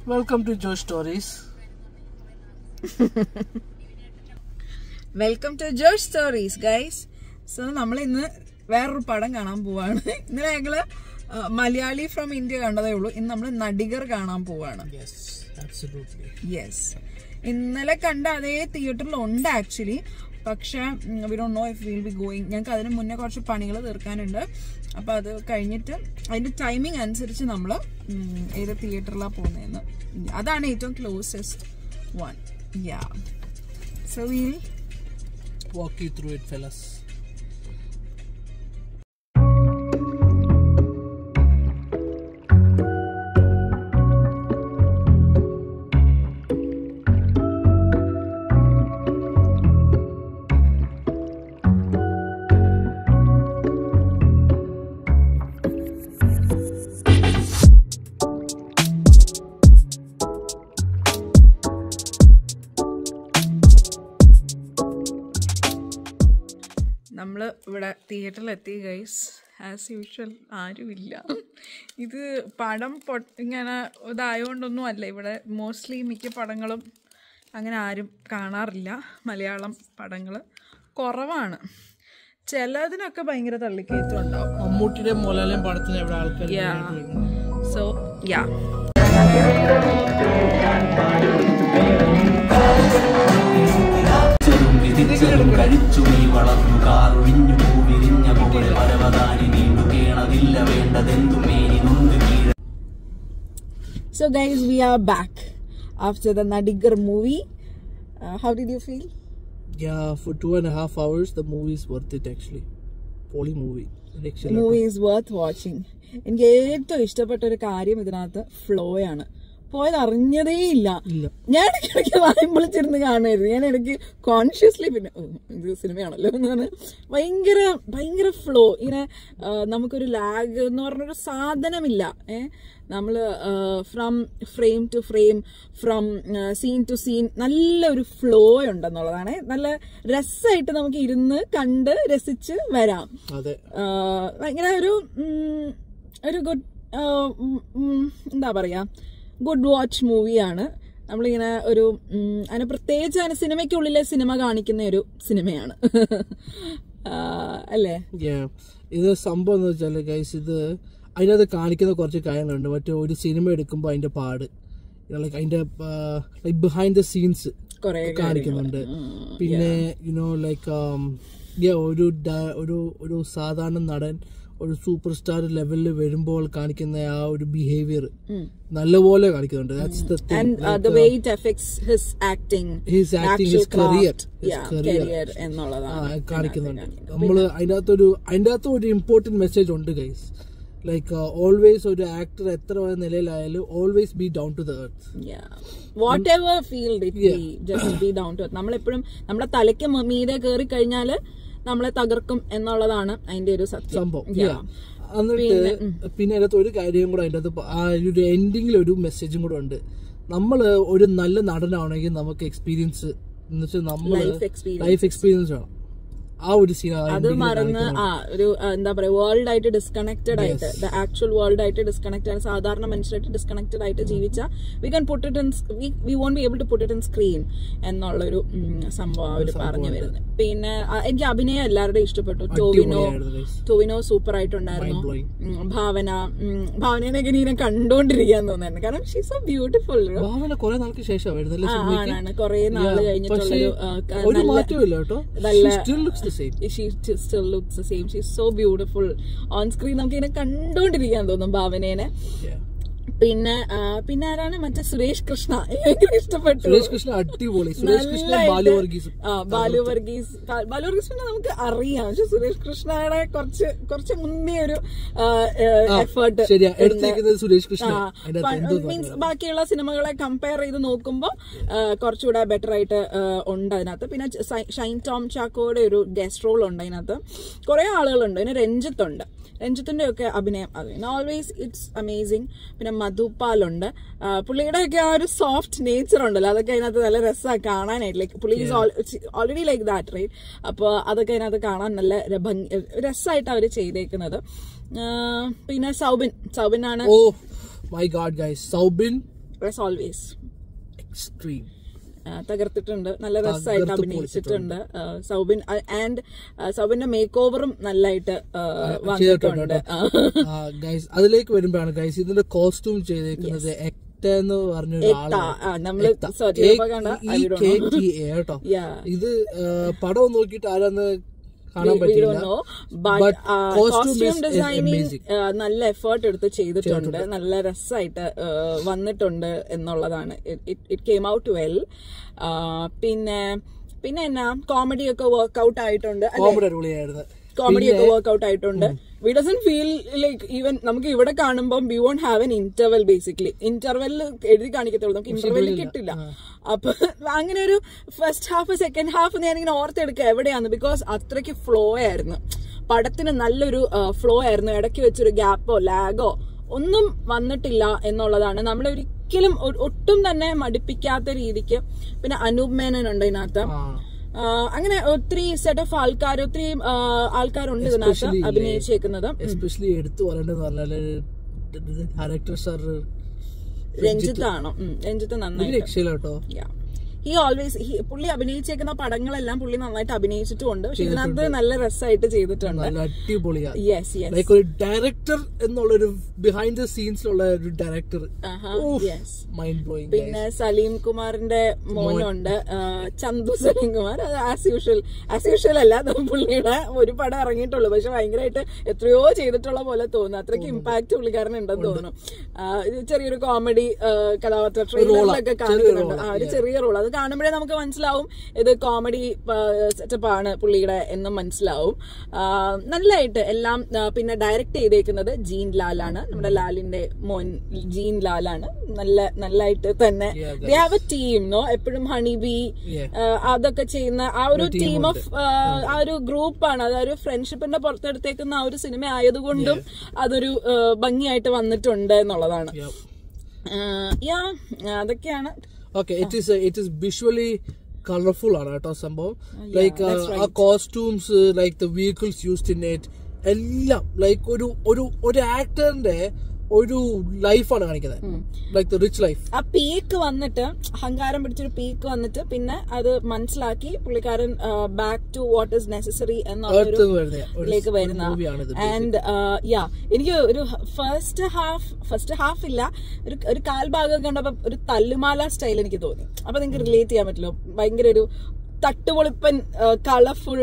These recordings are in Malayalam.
Welcome to Joe Stories. Welcome to Josh stories guys so നമ്മൾ ഇന്ന് വേറൊരു പടം കാണാൻ പോവാണ് ഇന്നലെ ഞങ്ങള് ആ, മലയാളി ഫ്രം ഇന്ത്യ കണ്ടതേ ഉള്ളൂ ഇന്ന് നമ്മൾ നടികർ കാണാൻ പോവാണ് Yes, absolutely. യെസ് ഇന്നലെ കണ്ട അതേ തിയേറ്ററിൽ ഉണ്ട് ആക്ച്വലി പക്ഷെ we don't know if will be going ഞങ്ങൾക്ക് അതിന് മുന്നേ കുറച്ച് പണികൾ തീർക്കാനുണ്ട് അപ്പോൾ അത് കഴിഞ്ഞിട്ട് അതിന്റെ ടൈമിംഗ് അനുസരിച്ച് നമ്മൾ ഏത് തിയേറ്ററിലാണ് പോകുന്നതെന്ന് അതാണ് ഏറ്റവും closest one yeah so we'll Walk you through it, fellas. നമ്മൾ ഇവിടെ തിയേറ്ററിൽ എത്തി ഗൈസ് ആസ് യൂഷ്വൽ ആരുമില്ല ഇത് പടം പൊ ഇങ്ങനെ ഇതായതുകൊണ്ടൊന്നും അല്ല ഇവിടെ മോസ്റ്റ്ലി മിക്ക പടങ്ങളും അങ്ങനെ ആരും കാണാറില്ല മലയാളം പടങ്ങൾ കുറവാണ് ചിലതിനൊക്കെ ഭയങ്കര തള്ളിക്കയറ്റം ഉണ്ടാവും മമ്മൂട്ടിയുടെ മോലാലയം പടത്തിന് എവിടെ ആൾക്കാർ Yeah. സോ യാ ചെറും വിധിച്ചതും കഴിച്ചു നീ വളർന്നു കാറൊഴിഞ്ഞു പൂവിരിഞ്ഞ പോലെ പരവതാനി നീണ്ടു കേണതില്ല വേണ്ടതെന്തു മേനി നൊന്ത് കീഴ So, guys, we are back after the Nadigar movie. Uh, how did you feel? Yeah, for two and a half hours, the movie is worth it actually. Poly movie. The Excellent. movie is worth watching. എനിക്ക് ഏറ്റവും ഇഷ്ടപ്പെട്ട ഒരു കാര്യം ഇതിനകത്ത് ഫ്ലോ ആണ് പോയത് അറിഞ്ഞതേ ഇല്ല ഇല്ല. ഞാൻ ഇടയ്ക്കിടയ്ക്ക് വായും വിളിച്ചിരുന്ന് കാണുമായിരുന്നു ഞാൻ ഇടയ്ക്ക് കോൺഷ്യസ്ലി പിന്നെ "ഓ, ഇത് സിനിമയാണല്ലോ എന്ന് പറഞ്ഞ് ഭയങ്കര ഭയങ്കര ഫ്ലോ ഇങ്ങനെ ആ, നമുക്കൊരു ലാഗ് എന്ന് പറഞ്ഞൊരു സാധനമില്ല ഏ നമ്മള് from frame to frame from scene to scene നല്ലൊരു ഫ്ലോ ഉണ്ടെന്നുള്ളതാണ് നല്ല രസമായിട്ട് നമുക്ക് ഇരുന്ന് കണ്ട് രസിച്ച് വരാം അതെ ആഹ് ഭയങ്കര ഒരു ഉം, ഒരു ഗുഡ് എന്താ പറയാ ഗുഡ് വാച്ച് മൂവിയാണ് നമ്മളിങ്ങനെ ഒരു ഉം, അതിന് പ്രത്യേകിച്ച് അതിന് സിനിമയ്ക്കുള്ളിലെ സിനിമ കാണിക്കുന്ന ഒരു സിനിമയാണ് ആഹ് അല്ലേ Yeah. ഇത് സംഭവം എന്ന് വെച്ചാല് ഗൈസ് ഇത് അതിനകത്ത് കാണിക്കുന്ന കുറച്ച് കാര്യങ്ങളുണ്ട് മറ്റേ ഒരു സിനിമ എടുക്കുമ്പോൾ അതിന്റെ പാട് ലൈക്ക് അതിന്റെ ബിഹൈൻഡ് ദ സീൻസ് കൊറേ കാണിക്കുന്നുണ്ട് പിന്നെ യുനോ ലൈക്ക് ഒരു ഡ- ഒരു ഒരു സാധാരണ നടൻ ഒരു സൂപ്പർ സ്റ്റാർ ലെവലിൽ വരുമ്പോൾ കാണിക്കുന്ന ആ ഒരു ബിഹേവിയർ നല്ലപോലെ കാണിക്കുന്നുണ്ട് that's the and the way it effects his acting His acting, his career, his career. Career എന്നുള്ളതാണ് കാണിക്കുന്നുണ്ട് നമ്മള് അതിന്റെ അകത്തൊരു അതിന്റെ അകത്ത് ഒരു ഇമ്പോർട്ടന്റ് മെസ്സേജ് ഉണ്ട് ഗൈസ് ലൈക്ക് ഓൾവേസ് ഒരു ആക്ടർ എത്ര വലിയ നിലയിലായാലും always be down to the earth whatever field it be just be down to നമ്മളെപ്പോഴും നമ്മുടെ തലയ്ക്ക് മ- മീതെ കയറി കഴിഞ്ഞാല് നമ്മളെ തകർക്കും എന്നുള്ളതാണ് അതിന്റെ ഒരു സത്യം സംഭവം Yeah. Yeah. എന്നിട്ട് പിന്നെ അതിനകത്ത് ഒരു കാര്യം കൂടെ അതിന്റെ അകത്ത് പ- ആ ഒരു എൻഡിങ്ങിൽ ഒരു മെസ്സേജും കൂടെ ഉണ്ട് നമ്മൾ ഒരു നല്ല നടനാണെങ്കിൽ നമുക്ക് എക്സ്പീരിയൻസ് എന്ന് വെച്ചാൽ നമ്മൾ Life experience. ലൈഫ് എക്സ്പീരിയൻസ് വേണം ആ ഒരു സീൻ അത് മറന്ന് ആ ഒരു ആ, എന്താ പറയാ വേൾഡ് ആയിട്ട് ഡിസ്കണക്റ്റഡ് ആയിട്ട് ദ ആക്ച്വൽ വേൾഡ് ആയിട്ട് ഡിസ്കണക്റ്റഡ് ആണ് സാധാരണ മനുഷ്യരായിട്ട് ഡിസ്കണക്റ്റഡ് ആയിട്ട് ജീവിച്ച we can put it in we won't be able to put it in screen എന്നുള്ളൊരു ഉം, സംഭവം അവർ പറഞ്ഞു വരുന്നത് പിന്നെ ആ, എനിക്ക് അഭിനയം എല്ലാവരുടെയും ഇഷ്ടപ്പെട്ടു ടോവിനോ ടോവിനോ സൂപ്പർ ആയിട്ടുണ്ടായിരുന്നു Mind blowing. ഉം, ഭാവന ഉം, ഭാവനേനൊക്കെ ഇങ്ങനെ കണ്ടോണ്ടിരിക്കാൻ തോന്നുന്നു കാരണം ഷീ സോ ബ്യൂട്ടിഫുൾ ഭാവന കുറെ നാൾക്ക് ശേഷം വരുന്നല്ലേ ആ, സിനിമയ്ക്ക് ആണാണ് കൊറേ നാള് പക്ഷേ കഴിഞ്ഞിട്ടുള്ളൊരു ആ, ക- ഒരു നല്ല- മാറ്റമില്ല കേട്ടോ നല്ല- still looks the same she t- still looks the same. She's so beautiful. On screen നമുക്ക് ഇങ്ങനെ കണ്ടോണ്ടിരിക്കാൻ തോന്നും ഭാവനേനെ പിന്നെ ആ, പിന്നെ ആരാണ് മറ്റേ സുരേഷ് കൃഷ്ണ എനിക്ക് ഭയങ്കര ഇഷ്ടപ്പെട്ടു സുരേഷ് കൃഷ്ണ അടിപൊളി സുരേഷ് കൃഷ്ണ നല്ലായിട്ട് ബാലു വർഗീസും ആ, ബാലു വർഗീസ് ബാ- ബാലു വർഗീസ് പിന്നെ നമുക്ക് അറിയാം പക്ഷെ സുരേഷ് കൃഷ്ണയുടെ കുറച്ച് കുറച്ച് മുന്നേ ഒരു എഫേർട്ട് ശരിയാ എടുത്തിരിക്കുന്നത് സുരേഷ് കൃഷ്ണ അതിന്റെ അകത്ത് എന്തോ മീൻസ് ബാക്കിയുള്ള സിനിമകളെ കമ്പയർ ചെയ്ത് നോക്കുമ്പോൾ കുറച്ചുകൂടെ ബെറ്റർ ആയിട്ട് ആ, ഉണ്ട് അതിനകത്ത് പിന്നെ സൈ- ഷൈൻ ടോം ചാക്കോയുടെ ഒരു ഗസ്റ്റ് റോൾ ഉണ്ട് അതിനകത്ത് കുറെ ആളുകളുണ്ട് പിന്നെ രഞ്ജിത്ത് ഉണ്ട് രഞ്ജിത്തിന്റെ ഒക്കെ അഭിനയം ഓൾവേസ് ഇറ്റ്സ് അമേസിങ് പിന്നെ മധുപാൽ ഉണ്ട് ആ, പുള്ളിയുടെ ഒക്കെ ആ ഒരു സോഫ്റ്റ് നേച്ചർ ഉണ്ടല്ലോ അതൊക്കെ അതിനകത്ത് നല്ല രസമാണ് കാണാനായിട്ട് ലൈക്ക് പുള്ളി ഓൾറെഡി ലൈക്ക് ദാറ്റ് റൈറ്റ് അപ്പോൾ അതൊക്കെ അതിനകത്ത് കാണാൻ നല്ല ര- ഭംഗി രസമായിട്ട് അവർ ചെയ്തേക്കുന്നത് ആ, പിന്നെ സൗബിൻ സൗബിൻ ആണ് oh my god guys Soubin as always extreme തകർത്തിട്ടുണ്ട് നല്ല രസമായിട്ട് അഭിനയിച്ചിട്ടുണ്ട് ആ, സൗബിൻ ആൻഡ് സൗബിന്റെ മേക്ക് ഓവറും നല്ലതായിട്ട് ആ, വന്നിട്ടുണ്ട് ആ. ഗൈസ് അതിലേക്ക് വരുമ്പോഴാണ് ഗൈസ് ഇതിന്റെ കോസ്റ്റ്യൂം ചെയ്തേക്കുന്നത് എക്ട എന്ന് പറഞ്ഞ എക്ത. ആ, നമ്മള് search ചെയ്തപ്പോ കണ്ട, I don't know. കേട്ടോ Yeah. ഇത് ആ, പടം നോക്കിയിട്ട് ആരാന്ന് കാണാൻ We പറ്റില്ല don't know. But, But uh, costume costume is designing amazing. uh, നല്ല എഫേർട്ട് എടുത്ത് ചെയ്തിട്ടുണ്ട് നല്ല രസമായിട്ട് വന്നിട്ടുണ്ട് എന്നുള്ളതാണ് ഇറ്റ് കെയിം ഔട്ട് വെൽ പിന്നെ പിന്നെ എന്നാ കോമഡി ഒക്കെ വർക്ക്ഔട്ട് ആയിട്ടുണ്ട് അല്ലെ കോമഡി അടിപൊളിയായിരുന്നു കോമഡി ഒക്കെ വർക്ക്ഔട്ട് ആയിട്ടുണ്ട് we doesn't feel like even നമുക്ക് ഇവിടെ കാണുമ്പോൾ we won't have an interval basically interval എഴുതി കാണിക്കത്തുള്ളൂ നമുക്ക് ഇന്റർവെൽ കിട്ടില്ല അപ്പൊ അങ്ങനെ ഒരു ഫസ്റ്റ് ഹാഫ് സെക്കൻഡ് ഹാഫ് ഞാനിങ്ങനെ ഓർത്തെടുക്കുക എവിടെയാന്ന് ബിക്കോസ് അത്രയ്ക്ക് ഫ്ലോ ആയിരുന്നു പടത്തിന് നല്ലൊരു ഫ്ലോ ആയിരുന്നു ഇടയ്ക്ക് വെച്ചൊരു ഗ്യാപ്പോ ലാഗോ ഒന്നും വന്നിട്ടില്ല എന്നുള്ളതാണ് നമ്മൾ ഒരിക്കലും ഒ- ഒട്ടും തന്നെ മടുപ്പിക്കാത്ത രീതിക്ക് പിന്നെ അനൂപ് മേനൻ ഉണ്ട് ഇതിനകത്ത് ആ ആ, അങ്ങനെ ഒത്തിരി സെറ്റ് ഓഫ് ആൾക്കാർ ഒത്തിരി ആ, ആൾക്കാരുണ്ട് ഇതിനകത്ത് Especially അഭിനയിച്ചേക്കുന്നത് എസ്പെഷ്യലി എടുത്തു പറയേണ്ടത് പറഞ്ഞാല് ഡയറക്ടർ സാർ രഞ്ജിത്താണോ ഉം, രഞ്ജിത്ത് നന്നായി രക്ഷയില്ല കേട്ടോ ഹി ഓൾവേസ് പുള്ളി അഭിനയിച്ചേക്കുന്ന പടങ്ങളെല്ലാം പുള്ളി നന്നായിട്ട് അഭിനയിച്ചിട്ടുമുണ്ട് പക്ഷെ ഇതിനകത്ത് നല്ല രസമായിട്ട് ചെയ്തിട്ടുണ്ട് നല്ല അടിപൊളിയാ യെസ് യെസ് ലൈക്ക് ഒരു ഡയറക്ടർ എന്നുള്ളൊരു ബിഹൈൻഡ് ദ സീൻസിലുള്ള ഒരു ഡയറക്ടർ യെസ് മൈൻഡ് ബ്ലോയിങ് പിന്നെ സലീം കുമാറിന്റെ മോനുണ്ട് ആ, Chandu Salim Kumar as usual as usual അല്ല അത് പുള്ളിയുടെ ഒരു പടം ഇറങ്ങിയിട്ടുള്ളൂ പക്ഷെ ഭയങ്കരമായിട്ട് എത്രയോ ചെയ്തിട്ടുള്ള പോലെ തോന്നുന്നു അത്രയ്ക്ക് ഇമ്പാക്ട് പുള്ളിക്കാരൻ ഉണ്ടെന്ന് തോന്നുന്നു ആ, ഇത് ചെറിയൊരു കോമഡി കഥാപാത്ര ട്രെയിലറിലൊക്കെ കാണിക്കുന്നുണ്ട് ആ ഒരു ചെറിയ റോൾ അത് കാണുമ്പോഴേ നമുക്ക് മനസ്സിലാവും ഇത് കോമഡി സെറ്റപ്പ് ആണ് പുള്ളിയുടെ എന്നും മനസ്സിലാവും ആ, നല്ലതായിട്ട് എല്ലാം ആ, പിന്നെ ഡയറക്ട് ചെയ്തേക്കുന്നത് ജീൻ ലാലാണ് നമ്മുടെ ലാലിന്റെ മോൻ ജീൻ ലാലാണ് നല്ല നല്ലതായിട്ട് തന്നെ Yeah, they have a team no എപ്പോഴും ഹണി ബി Yeah. അതൊക്കെ ചെയ്യുന്ന ആ ഒരു ടീം ഓഫ് ആ ഒരു ഗ്രൂപ്പാണ് അത് ആ ഒരു ഫ്രണ്ട്ഷിപ്പിന്റെ പുറത്തെടുത്തേക്കുന്ന ആ ഒരു സിനിമ ആയതുകൊണ്ടും അതൊരു ആ, ഭംഗിയായിട്ട് വന്നിട്ടുണ്ട് എന്നുള്ളതാണ് യാ അതൊക്കെയാണ് okay it is it is visually colourful ആണ് കേട്ടോ സംഭവം ലൈക്ക് ആ costumes like the vehicles used in it എല്ലാം ലൈക്ക് ഒരു ഒരു ഒരു ആക്ടറിന്റെ ഒരു ലൈഫാണ് കാണിക്കുന്നത് ലൈക്ക് ദ റിച്ച് ലൈഫ് ആ പീക്ക് വന്നിട്ട് അഹങ്കാരം പിടിച്ചൊരു പീക്ക് വന്നിട്ട് പിന്നെ അത് മനസ്സിലാക്കി പുള്ളിക്കാരൻ back to what is necessary എന്നുള്ളൊരു Earth വരുന്ന ഒരു ഇതിലേക്ക് വരുന്ന മൂവിയാണിത് ആൻഡ് യാ എനിക്ക് ഒരു ഫസ്റ്റ് ഹാഫ് ഫസ്റ്റ് ഹാഫ് ഇല്ല ഒരു ഒരു കാൽഭാഗം കണ്ടപ്പോ ഒരു തല്ലുമാല സ്റ്റൈൽ എനിക്ക് തോന്നി അപ്പൊ നിങ്ങൾക്ക് റിലേറ്റ് ചെയ്യാൻ പറ്റുമല്ലോ ഭയങ്കര ഒരു തട്ടുപൊളിപ്പൻ കളർഫുൾ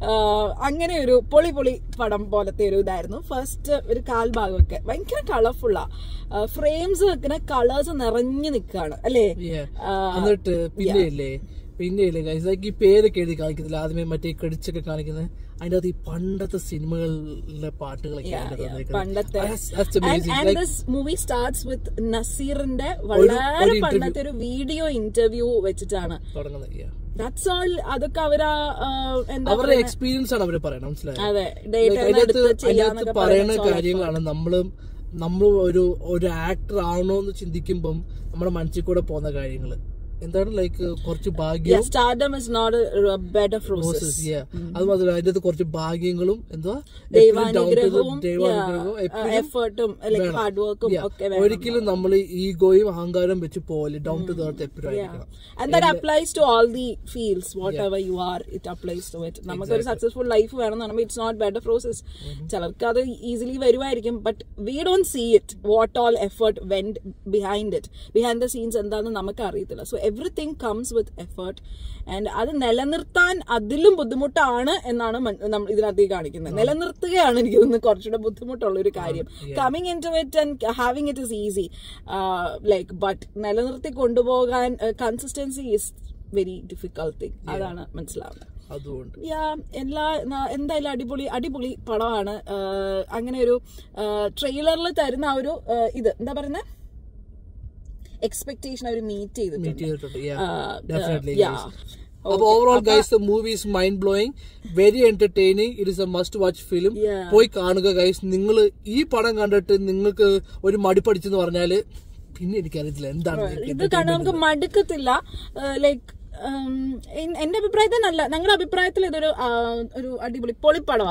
അങ്ങനെ ഒരു പൊളി പൊളി പടം പോലത്തെ ഒരു ഇതായിരുന്നു ഫസ്റ്റ് ഒരു കാൽഭാഗമൊക്കെ ഭയങ്കര കളർഫുള്ളാ ഫ്രെയിംസ് ഇങ്ങനെ കളേഴ്സ് നിറഞ്ഞു നിൽക്കുകയാണ് അല്ലേ Yeah. ആ, എന്നിട്ട് പിന്നെയില്ലേ പിന്നെയില്ലേ ഗൈസ് ലൈക്ക് ഈ പേരൊക്കെ എഴുതി കാണിക്കത്തില്ല ആദ്യമേ മറ്റേ ക്രെഡിറ്റ്സ് ഒക്കെ കാണിക്കുന്നത് അതിന്റെ അകത്ത് ഈ പണ്ടത്തെ സിനിമകളിലെ പാട്ടുകളൊക്കെ Yeah, അതിന്റെ yeah. അകത്ത് പണ്ടത്തെ That's- that's amazing. And Like, this movie starts with നസീറിന്റെ വളരെ ഒരു interview. പണ്ടത്തെ ഒരു വീഡിയോ ഇന്റർവ്യൂ വെച്ചിട്ടാണ് തുടങ്ങുന്നത് yeah. ദാറ്റ്സ് ഓൾ അതൊക്കെ അവരാ ആ, എന്താ അവരുടെ എക്സ്പീരിയൻസ് ആണ് അവര് പറയണത് മനസ്സിലായോ അതെ Like, ഡേറ്റ അതിനകത്ത് എടുത്ത് അതിനകത്ത് ചെയ്യാന്നൊക്കെ പറയുന്ന പറയുന്ന കാര്യങ്ങളാണ് നമ്മളും നമ്മൾ ഒരു ഒരു ആക്ടർ ആണോ എന്ന് ചിന്തിക്കുമ്പം നമ്മുടെ മനസ്സിൽ കൂടെ പോകുന്ന കാര്യങ്ങള് എന്താണ് ലൈക്ക് കുറച്ച് ഭാഗ്യവും stardom is not bed of roses process, yeah. അത് മാത്രമല്ല അതിന്റെ അകത്ത് കുറച്ച് ഭാഗ്യങ്ങളും എന്തുവാ ദൈവാനുഗ്രഹവും ദൈവാനുഗ്രഹവും എപ്പോഴും എഫേർട്ടും ലൈക്ക് വേണം. ഹാർഡ് വർക്കും Yeah. ഒക്കെ വേണം ഒരിക്കലും നമ്മൾ ഈഗോയും അഹങ്കാരം വെച്ച് പോലെ ഡൗൺ ടു ദർത്ത് എപ്പോഴും ആയിരിക്കണം and that applies to all the fields whatever you are it applies to it നമുക്കൊരു സക്സസ്ഫുൾ ലൈഫ് വേണം എന്ന് പറയുമ്പോൾ ഇറ്റ്സ് നോട്ട് ബെറ്റർ പ്രോസസ് ചിലർക്ക് അത് ഈസിലി വരുമായിരിക്കും but we don't see it what all effort went behind it behind the scenes എന്താണെന്ന് നമുക്ക് അറിയത്തില്ല so everything comes with effort and അത് നിലനിർത്താൻ അതിലും ബുദ്ധിമുട്ടാണ് എന്നാണ് മൻ- നമ്മ- ഇതിനകത്ത് ഈ കാണിക്കുന്നത് നിലനിർത്തുകയാണ് എനിക്ക് തോന്നുന്നു കുറച്ചുകൂടെ ബുദ്ധിമുട്ടുള്ള ഒരു കാര്യം coming into it and having it is easy like but നിലനിർത്തി കൊണ്ടുപോകാൻ consistency is very difficult thing അതാണ് മനസ്സിലാവുന്നത് അതുകൊണ്ട് യാ എല്ലാ ന- എന്തായാലും അടിപൊളി അടിപൊളി പടമാണ് ആ, അങ്ങനെ ഒരു ട്രെയിലറിൽ തരുന്ന ആ ഒരു ആ, ഇത് എന്താ പറയുന്നത് എക്സ്പെക്ടേഷൻ അവർ മീറ്റ് ചെയ്തിട്ടുണ്ട് meet ചെയ്തിട്ടുണ്ട് ആ, yeah definitely yeah. guys. അപ്പൊ overall guys the movie is mind blowing very entertaining it is a must watch film Yeah. പോയി കാണുക ഗൈസ് നിങ്ങൾ ഈ പടം കണ്ടിട്ട് നിങ്ങൾക്ക് ഒരു മടിപ്പടിച്ചെന്ന് പറഞ്ഞാല് പിന്നെ എനിക്കറിയത്തില്ല എന്താണ് നിങ്ങൾക്ക് ഇത് കണ്ട് നമുക്ക് മടുക്കത്തില്ല ലൈക്ക് എന്റെ അഭിപ്രായത്തിൽ നല്ല ഞങ്ങളുടെ അഭിപ്രായത്തിൽ ഇതൊരു ആ, ഒരു അടിപൊളി പൊളിപ്പടവാ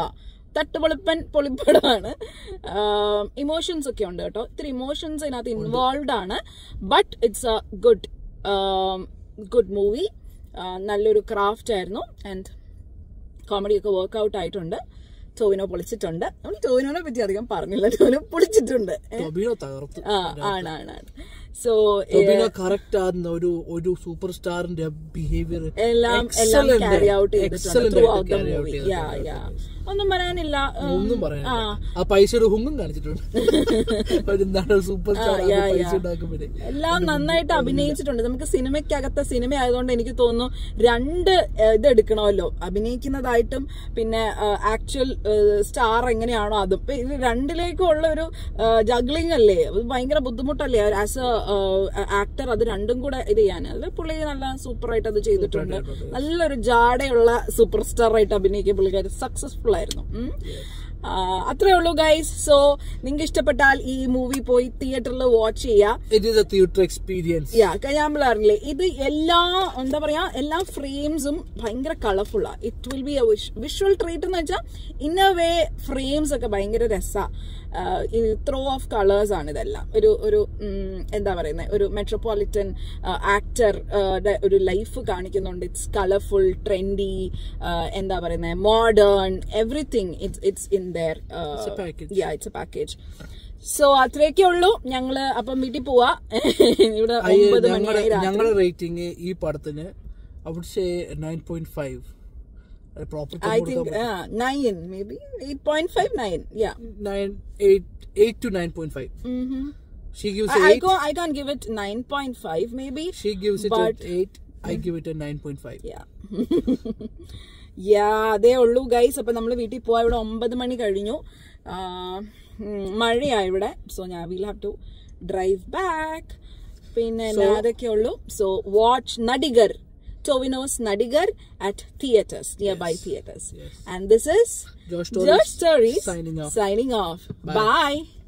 തട്ടുപൊളിപ്പൻ പൊളിപ്പടമാണ് ഇമോഷൻസ് ഒക്കെ ഉണ്ട് കേട്ടോ ഇത്തിരി ഇമോഷൻസ് ഇതിനകത്ത് ഇൻവോൾവ് ആണ് but it's a good good movie നല്ലൊരു ക്രാഫ്റ്റ് ആയിരുന്നു ആൻഡ് കോമഡി ഒക്കെ വർക്ക്ഔട്ട് ആയിട്ടുണ്ട് ടോവിനോ പൊളിച്ചിട്ടുണ്ട് നമ്മൾ ടോവിനോനെ പറ്റി അധികം പറഞ്ഞില്ല ടോവിനോ പൊളിച്ചിട്ടുണ്ട് ടൊബിനോ തകർത്തു ആ ആണ് ആണ് ആണ് സോ ടൊബിനോ കറക്റ്റ് ആകുന്ന ഒരു ഒരു സൂപ്പർ സ്റ്റാറിന്റെ ബിഹേവിയർ എല്ലാം എല്ലാം ക്യാരി ഔട്ട് ചെയ്തിട്ടുണ്ട് throughout the carry out movie yeah yeah ഒന്നും പറയാനില്ല ഉം, ഒന്നും പറയാനില്ല ആ പൈസയുടെ ഹുങ്ങും കാണിച്ചിട്ടുണ്ട് ഒരു നടൻ സൂപ്പർ സ്റ്റാർ ആ, yeah, പൈസ yeah. ഉണ്ടാക്കുമ്പോഴേ എല്ലാം നന്നായിട്ട് അഭിനയിച്ചിട്ടുണ്ട് നമുക്ക് സിനിമയ്ക്കകത്ത സിനിമ ആയതുകൊണ്ട് എനിക്ക് തോന്നുന്നു രണ്ട് ഏഹ്, ഇത് എടുക്കണമല്ലോ അഭിനയിക്കുന്നതായിട്ടും പിന്നെ ആക്ച്വൽ സ്റ്റാർ എങ്ങനെയാണോ അതും ഇപ്പൊ ഇത് രണ്ടിലേക്കും ഉള്ള ഒരു ജഗ്ലിംഗ് അല്ലേ അത് ഭയങ്കര ബുദ്ധിമുട്ടല്ലേ ആസ് എ ആക്ടർ അത് രണ്ടും കൂടെ ഇത് ചെയ്യാൻ അത് പുള്ളി നല്ല സൂപ്പർ ആയിട്ട് അത് ചെയ്തിട്ടുണ്ട് നല്ലൊരു ജാടയുള്ള സൂപ്പർ സ്റ്റാർ ആയിട്ട് അഭിനയിക്കുക പുള്ളിക്കാരി സക്സസ്ഫുൾ ആയിരുന്നു ഉം. ആ, അത്രേ ഉള്ളൂ ഗൈസ് സോ നിങ്ങൾക്ക് ഇഷ്ടപ്പെട്ടാൽ ഈ മൂവി പോയി തിയേറ്ററിൽ വാച്ച് ചെയ്യുക it is a theatre experience yeah ഞാൻ പറഞ്ഞില്ലേ ഇത് എല്ലാ എന്താ പറയാ എല്ലാ ഫ്രെയിംസും ഭയങ്കര കളർഫുള്ളാ it will be a visual treat എന്ന് വെച്ചാൽ ഇൻ എ വേ ഫ്രെയിംസ് ഒക്കെ ഭയങ്കര രസാ ത്രോ ഓഫ് കളേഴ്സ് ആണ് ഇതെല്ലാം ഒരു ഒരു ഉം, എന്താ പറയുന്നത് ഒരു മെട്രോപൊളിറ്റൻ ആക്ടർ ഒരു ലൈഫ് കാണിക്കുന്നുണ്ട് ഇറ്റ്സ് കളർഫുൾ ട്രെൻഡി എന്താ പറയുന്നത് modern everything it's it's in there a package. Yeah it's a package so അത്രയൊക്കെ ഉള്ളൂ ഞങ്ങള് അപ്പം വീട്ടിൽ പോവാ ഇവിടെ ഒമ്പത് ഞങ്ങളുടെ മണിയായി രാത്രി ഞങ്ങളുടെ റേറ്റിംഗ് ഈ പടത്തിന് അവിടെ say nine point five proper I think nine maybe eight point five nine yeah nine eight eight to nine point five she gives I eight go I can't give it 9.5 maybe she gives it but eight I give it nine point five yeah yeah അതേ ഉള്ളൂ ഗൈസ് അപ്പൊ നമ്മൾ വീട്ടിൽ പോവാ ഇവിടെ ഒമ്പത് മണി കഴിഞ്ഞു ആ, ഉം, മഴയാ ഇവിടെ സോ ഞാൻ will have to drive back പിന്നെ അതൊക്കെ ഉള്ളൂ so watch Nadigar Tovino's Nadigar at theatres nearby theatres and this is Josh Josh Stories signing off. signing off. Bye.